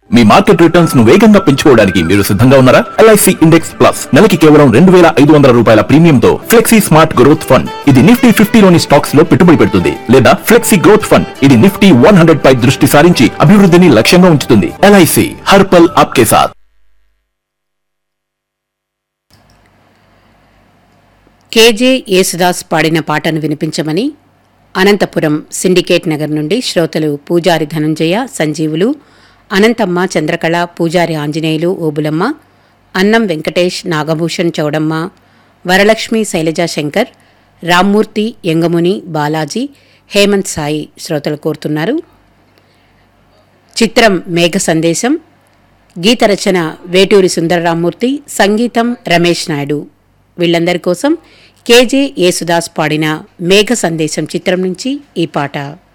మీ market returns ను వేగంగా పెంచుకోవడానికి మీరు సిద్ధంగా ఉన్నారా ఎల్ఐసి ఇండెక్స్ ప్లస్ నెలకి కేవలం రెండు వేల ఐదు వందల రూపాయల ప్రీమియంతో ఫ్లెక్సీ స్మార్ట్ గ్రోత్ ఫండ్ ఇది నిఫ్టీ ఫిఫ్టీలోని స్టాక్స్ లో పెట్టుబడి పెడుతుంది లేదా ఫ్లెక్సీ గ్రోత్ ఫండ్ ఇది నిఫ్టీ వన్ హండ్రెడ్ పై దృష్టి సారించి అభివృద్ధిని లక్ష్యంగా ఉంచుతుంది ఎల్ఐసి హర్పల్ ఆప్కే సాథ్ కేజే యేసుదాస్ పాడిన పాటను వినిపించమని అనంతపురం సిండికేట్ నగర్ నుండి శ్రోతలు పూజారి ధనంజయ సంజీవులు అనంతమ్మ చంద్రకళ పూజారి ఆంజనేయులు ఓబులమ్మ అన్నం వెంకటేష్ నాగభూషణ్ చౌడమ్మ వరలక్ష్మి శైలజా శంకర్ రామ్మూర్తి యంగముని బాలాజీ హేమంత్ సాయి శ్రోతలు కోరుతున్నారు చిత్రం మేఘ సందేశం గీత రచన వేటూరి సుందరరామ్మూర్తి సంగీతం రమేష్ నాయుడు వీళ్ళందరి కోసం కేజే యేసుదాస్ పాడిన మేఘ సందేశం చిత్రం నుంచి ఈ పాట